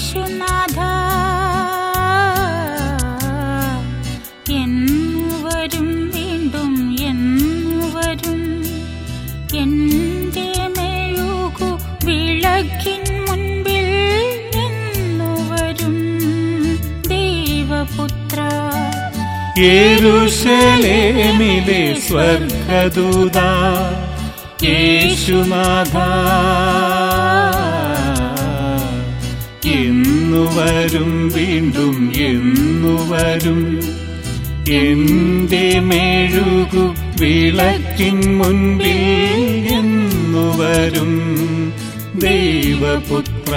യേശുനാഥ എന്നു വരും വീണ്ടും എന്നു വരും എന്റെ മെഴുകു വിളക്കിൻ മുൻപിൽ എന്നു വരും ദൈവപുത്ര യേരുശലേമിലെ സ്വർഗദൂത യേശുനാഥ എന്നു വരും വീണ്ടും എന്നു വരും എന്റെ മെഴുകു വിളക്കിൻ മുൻപിൽ എന്നു വരും ദൈവപുത്ര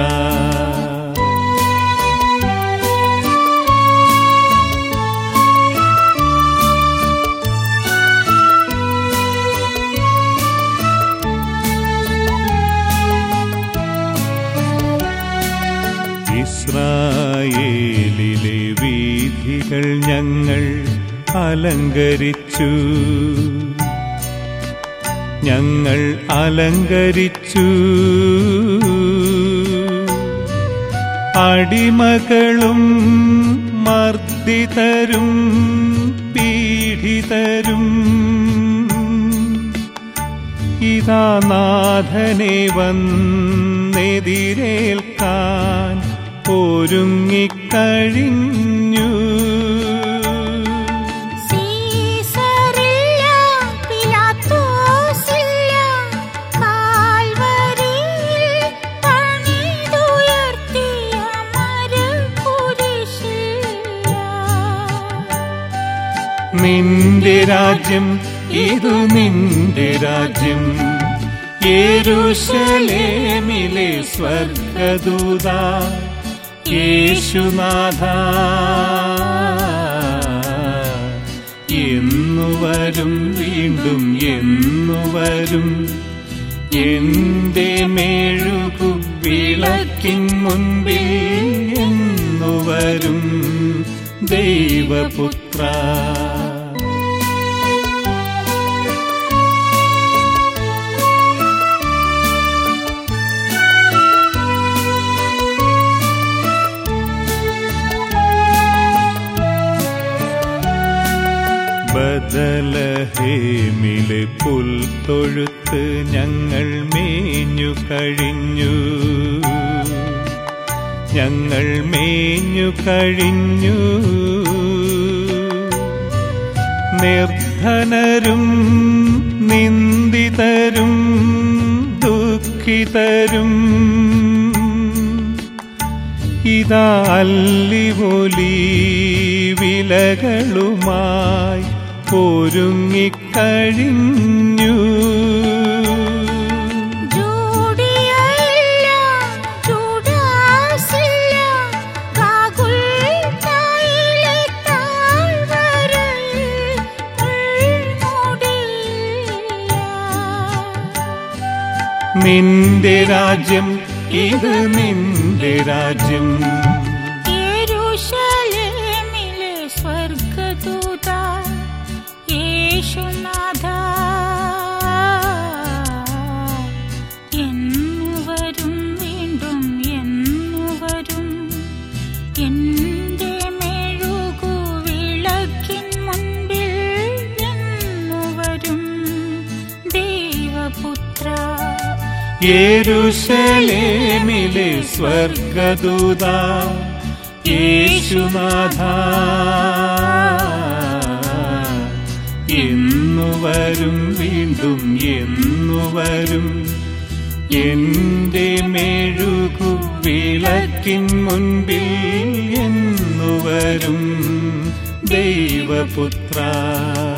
ഇസ്രായേലിലെ വീഥികൾ ഞങ്ങൾ അലങ്കരിച്ചു ഞങ്ങൾ അലങ്കരിച്ചു അടിമകളും മർദ്ദിതരും പീഡിതരും ഇതാ നാഥനെ വന്നെതിരേൽക്കാൻ ഒരുങ്ങിക്കഴിഞ്ഞു സീസറില്ല പിലാത്തോസില്ല കാൽവരിയിൽ പണിതുയർത്തിയ മരക്കുരിശില്ല നിന്റെ രാജ്യം ഇതു നിന്റെ രാജ്യം യേരുശലേമിലെ സ്വർഗദൂത യേശുനാഥ എന്നു വരും വീണ്ടും എന്നു വരും എന്റെ മേഴുകു വിളക്കിൻ മുൻപിൽ എന്നു വരും ദൈവപുത്ര ബദലഹേമിലെ പുൽത്തൊഴുത്ത് ഞങ്ങൾ മേഞ്ഞു കഴിഞ്ഞു ഞങ്ങൾ മേഞ്ഞു കഴിഞ്ഞു നിർധനരും നിന്ദിതരും ദുഃഖിതരും ഇതാ അല്ലിവൊലി വിലകളുമായി ഒരുങ്ങിക്കഴിഞ്ഞു ജൂഡിയയില്ല ജൂഡാസില്ല ഗാഗുൽത്തായിലെ താഴ്വരയിൽ മുൾമുടിയില്ല നിന്റെ രാജ്യം ഇത് നിന്റെ രാജ്യം യെരൂശലേമിലെ സ്വർഗദൂത യേശുനാഥ എന്നു വരും വീണ്ടും എന്നു വരും എന്റെ മെഴുകു വിളക്കിൻ മുൻപിൽ എന്നു വരും ദൈവപുത്ര യേരുശലേമിലെ സ്വർഗദൂത യേശുനാഥ എന്നു വരും വീണ്ടും എന്നു വരും എന്റെ മെഴുകു വിളക്കിൻ മുൻപിൽ എന്നു വരും ദൈവപുത്ര